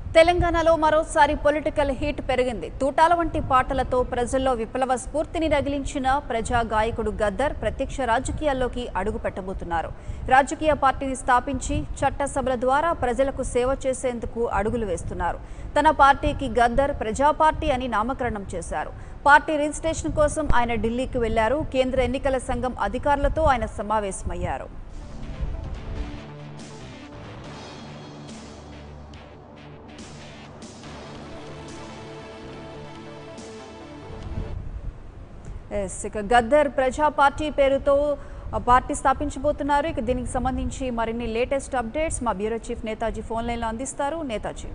తెలంగాణలో మరోసారి political heat పెరిగింది తూటాల వంటి పాటలతో ప్రజల్లో విప్లవ స్ఫూర్తిని రగిలించిన ప్రజా గాయకుడు గద్దర్ ప్రత్యక్ష రాజకీయాల్లోకి అడుగు పెట్టబోతున్నారు రాజకీయ పార్టీని స్థాపించి చట్టసభల ద్వారా ప్రజలకు సేవ చేసేందుకు అడుగులు వేస్తున్నారు తన పార్టీకి గద్దర్ ప్రజా పార్టీ అని నామకరణం చేశారు పార్టీ రిజిస్ట్రేషన్ కోసం ఆయన ఢిల్లీకి వెళ్లారు కేంద్ర ఎన్నికల సంఘం అధికారులతో ఆయన సమావేశమయ్యారు ఎస్ ఇక గద్దర్ ప్రజా పార్టీ పేరుతో ఆ, పార్టీ స్థాపించబోతున్నారు ఇక దీనికి సంబంధించి మరిన్ని లేటెస్ట్ అప్డేట్స్ మా బ్యూరో చీఫ్ నేతాజీ ఫోన్ లైన్లో అందిస్తారు నేతాజీ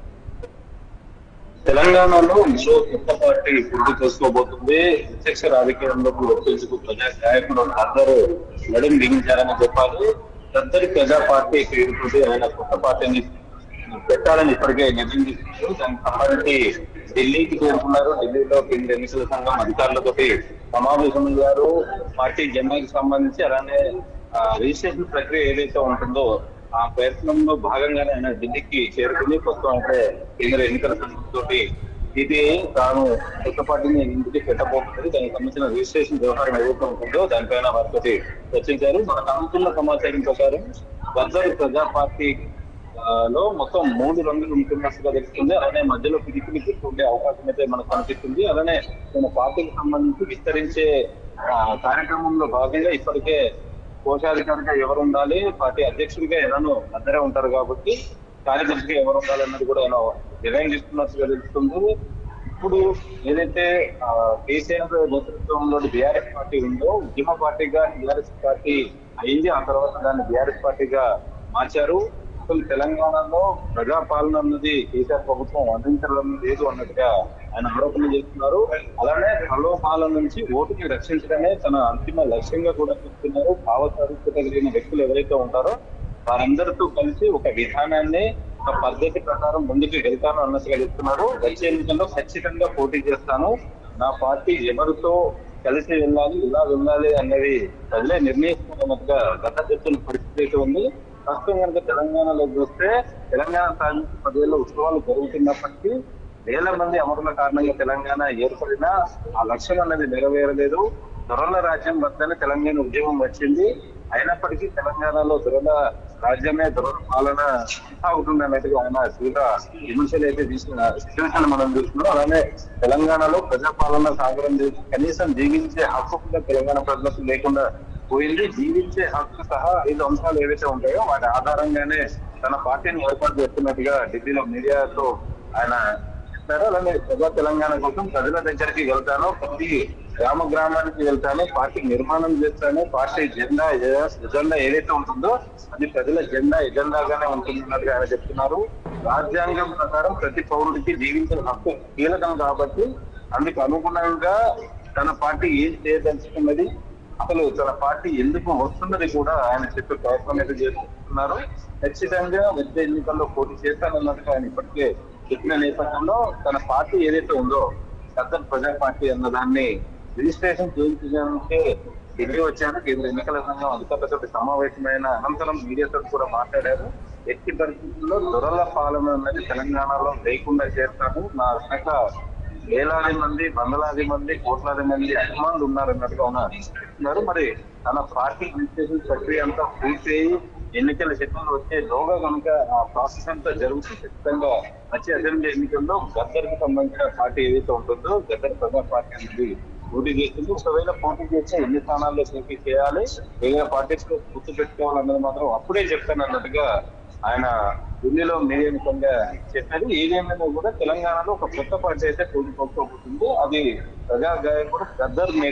తెలంగాణలో ఇంకో కొత్త పార్టీ పుట్టి చేసుకోబోతుంది ప్రత్యక్ష రాజకీయంలోకి వచ్చేందుకు ప్రజా నాయకుడు అందరూ నడుం బిగించారని చెప్పాలి అందరి ప్రజా పార్టీ పేరుతోటి ఆయన కొత్త పార్టీని పెట్టాలని ఇప్పటికే నిర్ణయం తీసుకున్నారు దానికి సంబంధించి ఢిల్లీకి చేరుకున్నారు ఢిల్లీలో కేంద్ర ఎన్నికల సంఘం అధికారులతోటి సమావేశమయ్యారు పార్టీ జెండాకి సంబంధించి అలానే ఆ, రిజిస్ట్రేషన్ ప్రక్రియ ఏదైతే ఉంటుందో ఆ ప్రయత్నంలో భాగంగానే ఆయన ఢిల్లీకి చేరుకుని ప్రస్తుతం అంటే కేంద్ర ఎన్నికల సంఘంతో ఇది తాను కొత్త పార్టీని ఇంటికి పెట్టబోతున్నది దానికి సంబంధించిన రిజిస్ట్రేషన్ వ్యవహారం ఏదైతే ఉంటుందో దానిపైన వారితో చర్చించారు మనకు అందుతున్న సమాచారం ప్రకారం గద్దరు ప్రజా పార్టీ ఆ, లో మొత్తం మూడు రంగులు ఉంటున్నట్టుగా తెలుస్తుంది అలానే మధ్యలో పిడికిలి గుర్తు ఉండే అవకాశం అయితే మనకు కనిపిస్తుంది అలానే మన పార్టీకి సంబంధించి విస్తరించే ఆ, కార్యక్రమంలో భాగంగా ఇప్పటికే కోశాధికారిగా ఎవరు ఉండాలి పార్టీ అధ్యక్షుడిగా ఎలానో అందరే ఉంటారు కాబట్టి కార్యదర్శిగా ఎవరు ఉండాలి అన్నది కూడా ఆయన నిర్ణయం తీసుకున్నట్టుగా తెలుస్తుంది ఇప్పుడు ఏదైతే ఆ, కేసీఆర్ నేతృత్వంలో బీఆర్ఎస్ పార్టీ ఉందో ఉద్యమ పార్టీగా బీఆర్ఎస్ పార్టీ అయింది ఆ తర్వాత దాన్ని బీఆర్ఎస్ పార్టీగా మార్చారు అసలు తెలంగాణలో ప్రజాపాలన అన్నది కేసీఆర్ ప్రభుత్వం అందించడం లేదు అన్నట్టుగా ఆయన ఆరోపణలు చేస్తున్నారు అలానే ప్రలోభాల నుంచి ఓటుని రక్షించడమే తన అంతిమ లక్ష్యంగా కూడా చెప్తున్నారు భావసారూప్యత కలిగిన వ్యక్తులు ఎవరైతే ఉంటారో వారందరితో కలిసి ఒక విధానాన్ని ఒక పద్ధతి ప్రకారం ముందుకు వెళ్తాను అన్నట్టుగా చెప్తున్నారు వచ్చే ఎన్నికల్లో ఖచ్చితంగా పోటీ చేస్తాను నా పార్టీ ఎవరితో కలిసి వెళ్ళాలి ఇలా వెళ్ళాలి అనేది ప్రజలే నిర్ణయిస్తున్నట్టుగా గత చెప్తున్న పరిస్థితి అయితే ఉంది ప్రస్తుతం కనుక తెలంగాణలో చూస్తే తెలంగాణ సాధించి పదేళ్ల ఉత్సవాలు జరుగుతున్నప్పటికీ వేల మంది అమరుల కారణంగా తెలంగాణ ఏర్పడినా ఆ లక్ష్యం అనేది నెరవేరలేదు దొరల రాజ్యం వద్దనే తెలంగాణ ఉద్యమం వచ్చింది అయినప్పటికీ తెలంగాణలో దొరల రాజ్యమే దొరల పాలన సాగుతుంది అన్నట్టుగా ఆయన తీవ్ర విమర్శలు అయితే తీసిన సిచ్యువేషన్ మనం చూస్తున్నాం అలానే తెలంగాణలో ప్రజాపాలన సాగరం చేసి కనీసం జీవించే హక్కు కూడా తెలంగాణ ప్రజలకు లేకుండా పోయింది జీవించే హక్కు సహా ఐదు అంశాలు ఏవైతే ఉంటాయో వాటి ఆధారంగానే తన పార్టీని ఏర్పాటు చేస్తున్నట్టుగా ఢిల్లీలో మీడియాతో ఆయన చెప్పారు అలానే ప్రజా తెలంగాణ కోసం ప్రజల దగ్గరికి వెళ్తాను ప్రతి గ్రామ గ్రామానికి వెళ్తాను పార్టీ నిర్మాణం చేస్తాను పార్టీ జెండా ఏ- ఎజెండా ఏదైతే ఉంటుందో అది ప్రజల జెండా ఎజెండాగానే ఉంటున్నట్టుగా ఆయన చెప్తున్నారు రాజ్యాంగం ప్రకారం ప్రతి పౌరుడికి జీవించిన హక్కు కీలకం కాబట్టి అందుకు అనుగుణంగా తన పార్టీ ఏం చేయదలుచుకున్నది అసలు తన పార్టీ ఎందుకు వస్తున్నది కూడా ఆయన చెప్పే ప్రయత్నం అయితే చేస్తున్నారు ఖచ్చితంగా వచ్చే ఎన్నికల్లో పోటీ చేస్తానన్నట్టుగా ఆయన ఇప్పటికే చెప్పిన నేపథ్యంలో తన పార్టీ ఏదైతే ఉందో సద్దర్ ప్రజా పార్టీ అన్న దాన్ని రిజిస్ట్రేషన్ చేయించడానికి ఢిల్లీ వచ్చారు కేంద్ర ఎన్నికల సంఘం అధికారులతో సమావేశమైన అనంతరం మీడియాతో కూడా మాట్లాడారు ఎట్టి పరిస్థితుల్లో దొరల పాలన అనేది తెలంగాణలో లేకుండా చేస్తాను నా వెనక వేలాది మంది వందలాది మంది కోట్లాది మంది అభిమానులు ఉన్నారు అన్నట్టుగా ఉన్నారు చెప్తున్నారు మరి తన పార్టీ రిజిస్ట్రేషన్ ప్రక్రియ అంతా పూర్తి అయ్యి ఎన్నికల షెడ్యూల్ వచ్చే లోగా కనుక ఆ ప్రాసెస్ అంతా జరుగుతుంది ఖచ్చితంగా వచ్చే అసెంబ్లీ ఎన్నికల్లో గద్దర్కి సంబంధించిన పార్టీ ఏదైతే ఉంటుందో గద్దర్ ప్రజా పార్టీ అనేది పోటీ చేస్తుంది ఒకవేళ పోటీ చేస్తే ఎన్ని స్థానాల్లో పోటీ చేయాలి వేరే పార్టీస్ లో గుర్తు పెట్టుకోవాలన్నది మాత్రం అప్పుడే చెప్తాను అన్నట్టుగా ఆయన ఢిల్లీలో మీడియా చెప్పారు ఏదేమైనా కూడా తెలంగాణలో ఒక కొత్త పార్టీ అయితే పోటీ పోకపోతుంది అది ప్రజా గాయకుడు గద్దర్